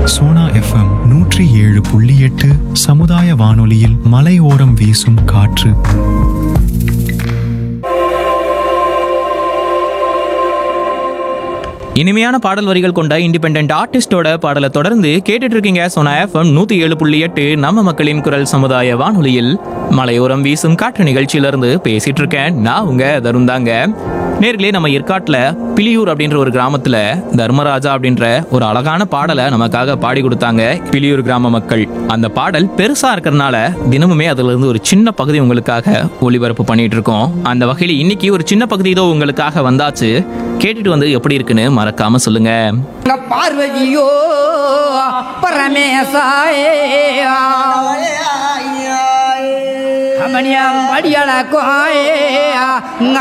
Sona FM நூற்றி ஏழு புள்ளி எட்டு சமுதாய வானொலியில் மலையோரம் வீசும் காற்று இனிமையான பாடல் வரிகள் கொண்ட இண்டிபெண்ட் ஆர்டிஸ்டோட பாடலை தொடர்ந்து கேட்டுட்டு இருக்கீங்க சோனா எஃப்எம் நூத்தி ஏழு புள்ளி எட்டு நம்ம மக்களின் குரல் சமுதாய வானொலியில் மலையோரம் வீசும் காற்று நிகழ்ச்சியிலிருந்து பேசிட்டு இருக்கேன் நான் உங்க தருந்தாங்க நேர்களே நம்ம ஏற்காட்டில் பிலியூர் அப்படின்ற ஒரு கிராமத்துல தர்மராஜா அப்படின்ற ஒரு அழகான பாடலை நமக்காக பாடி கொடுத்தாங்க பிலியூர் கிராம மக்கள் அந்த பாடல் பெருசா இருக்கிறதுனால தினமுமே அதுல இருந்து ஒரு சின்ன பகுதி உங்களுக்காக ஒளிபரப்பு பண்ணிட்டு இருக்கோம் அந்த வகையில் இன்னைக்கு ஒரு சின்ன பகுதி இதோ உங்களுக்காக வந்தாச்சு கேட்டுட்டு வந்து எப்படி இருக்குன்னு மறக்காம சொல்லுங்க அங்க பார்வதியோ பரமேசாயே அமணியம் படியளக்கோயே